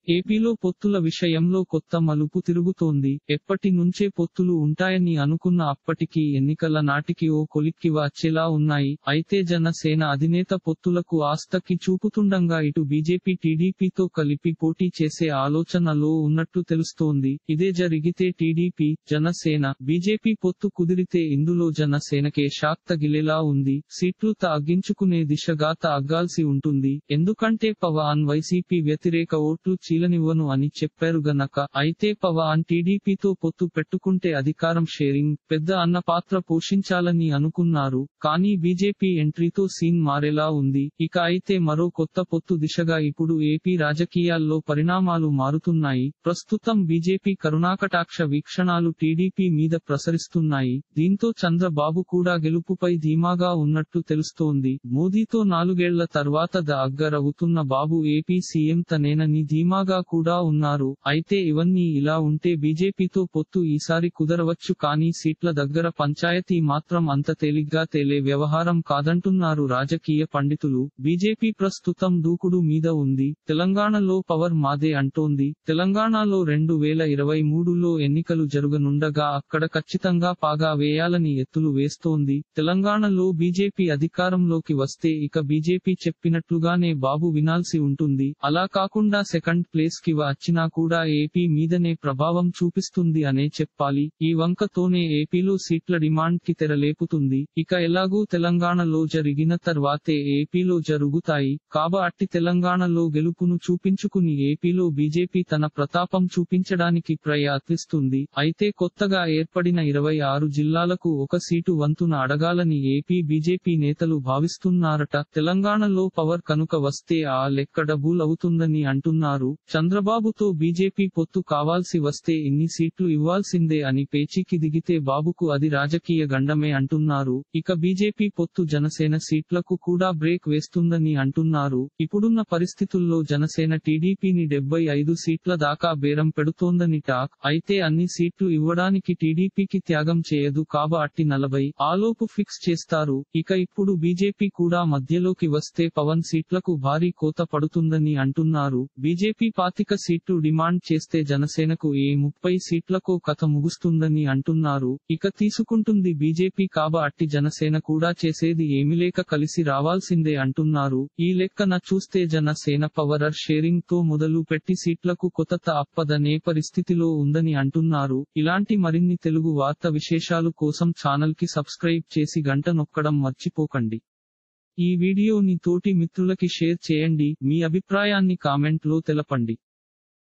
ఏపీలో పొత్తుల విషయంలో కొత్త మలుపు తిరుగుతోంది ఎప్పటి నుంచే పొత్తులు ఉంటాయని అనుకున్న అప్పటికి ఎన్నికల నాటికి ఓ కొలిక్కి వచ్చేలా ఉన్నాయి అయితే జనసేన అధినేత పొత్తులకు ఆస్తకి చూపుతుండగా ఇటు బీజేపీ టీడీపీతో కలిపి పోటీ చేసే ఆలోచనలో ఉన్నట్టు తెలుస్తోంది ఇదే జరిగితే టీడీపీ జనసేన బీజేపీ పొత్తు కుదిరితే ఇందులో జనసేనకే షాక్ తగిలేలా ఉంది సీట్లు తగ్గించుకునే దిశగా తగ్గాల్సి ఉంటుంది ఎందుకంటే పవన్ వైసీపీ వ్యతిరేక ఓట్లు చీలనివ్వను అని చెప్పారు గనక అయితే పవన్ టీడీపీతో పొత్తు పెట్టుకుంటే అధికారం షేరింగ్ పెద్ద అన్న పాత్ర పోషించాలని అనుకున్నారు కానీ బీజేపీ ఎంట్రీతో సీన్ మారేలా ఉంది ఇక అయితే మరో కొత్త పొత్తు దిశగా ఇప్పుడు ఏపీ రాజకీయాల్లో పరిణామాలు మారుతున్నాయి ప్రస్తుతం బీజేపీ కరుణాకటాక్ష వీక్షణాలు టీడీపీ మీద ప్రసరిస్తున్నాయి దీంతో చంద్రబాబు కూడా గెలుపుపై ధీమాగా ఉన్నట్టు తెలుస్తోంది మోదీతో నాలుగేళ్ల తర్వాత ద అగ్గరవుతున్న బాబు ఏపీ సీఎం తనేనని ధీమాగా కూడా ఉన్నారు అయితే ఇవన్నీ ఇలా ఉంటే బీజేపీతో పొత్తు ఈసారి కుదరవచ్చు కానీ సీట్ల దగ్గర పంచాయతీ మాత్రం అంత తేలిగ్గా తేలే వ్యవహారం కాదంటున్నారు రాజకీయ పండితులు బీజేపీ ప్రస్తుతం దూకుడు మీద ఉంది తెలంగాణలో పవర్ మాదే అంటోంది తెలంగాణలో రెండు వేల ఇరవై మూడులో ఎన్నికలు జరగనుండగా అక్కడ ఖచ్చితంగా పాగా వేయాలని ఎత్తులు వేస్తోంది తెలంగాణలో బీజేపీ అధికారంలోకి వస్తే ఇక బీజేపీ చెప్పినట్లుగానే బాబు వినాల్సి ఉంటుంది అలా కాకుండా సెకండ్ ప్లేస్ కి వచ్చినా కూడా ఏపీ మీదనే ప్రభావం చూపిస్తుంది అనే చెప్పాలి ఈ వంకతోనే ఏపీలో సీట్ల డిమాండ్ కి తెరలేపుతుంది ఇక ఎలాగూ తెలంగాణలో జరిగిన తర్వాతే ఏపీలో జరుగుతాయి కాబట్టి తెలంగాణలో గెలుపును చూపించుకుని ఏపీలో బీజేపీ తన ప్రతాపం చూపించడానికి ప్రయత్నిస్తుంది అయితే కొత్తగా ఏర్పడిన ఇరవై ఆరు జిల్లాలకు ఒక సీటు వంతున అడగాలని ఏపీ బీజేపీ నేతలు భావిస్తున్నారట తెలంగాణలో పవర్ కనుక వస్తే ఆ లెక్క డబుల్ అవుతుందని అంటున్నారు చంద్రబాబుతో బీజేపీ పొత్తు కావాల్సి వస్తే ఇన్ని సీట్లు ఇవ్వాల్సిందే అని పేచీకి దిగితే బాబుకు అది రాజకీయ గండమే అంటున్నారు ఇక బీజేపీ పొత్తు జనసేన సీట్లకు కూడా బ్రేక్ వేస్తుందని అంటున్నారు ఇప్పుడున్న పరిస్థితుల్లో జనసేన టీడీపీని డెబ్బై ఐదు సీట్ల దాకా బేరం పెడుతోందని టాక్ అయితే అన్ని సీట్లు ఇవ్వడానికి టీడీపీకి త్యాగం చేయదు కాబట్టి నలభై ఆలోపు ఫిక్స్ చేస్తారు ఇక ఇప్పుడు బీజేపీ కూడా మధ్యలోకి వస్తే పవన్ సీట్లకు భారీ కోత పడుతుందని అంటున్నారు బీజేపీ పాతిక సీట్లు డిమాండ్ చేస్తే జనసేనకు ఏ ముప్పై సీట్లకో కథ ముగుస్తుందని అంటున్నారు ఇక తీసుకుంటుంది బీజేపీ కాబట్టి జనసేన కూడా చేసేది ఏమిలేక కలిసి రావాల్సిందే అంటున్నారు ఈ లెక్కన చూస్తే జనసేన పవర్ షేరింగ్ తో మొదలు పెట్టి సీట్లకు కొత్త అప్పదనే పరిస్థితిలో ఉందని అంటున్నారు ఇలాంటి మరిన్ని తెలుగు వార్త విశేషాలు కోసం ఛానల్ కి సబ్స్క్రైబ్ చేసి గంట నొక్కడం మర్చిపోకండి ఈ వీడియోని తోటి మిత్రులకి షేర్ చేయండి మీ అభిప్రాయాన్ని కామెంట్ లో తెలపండి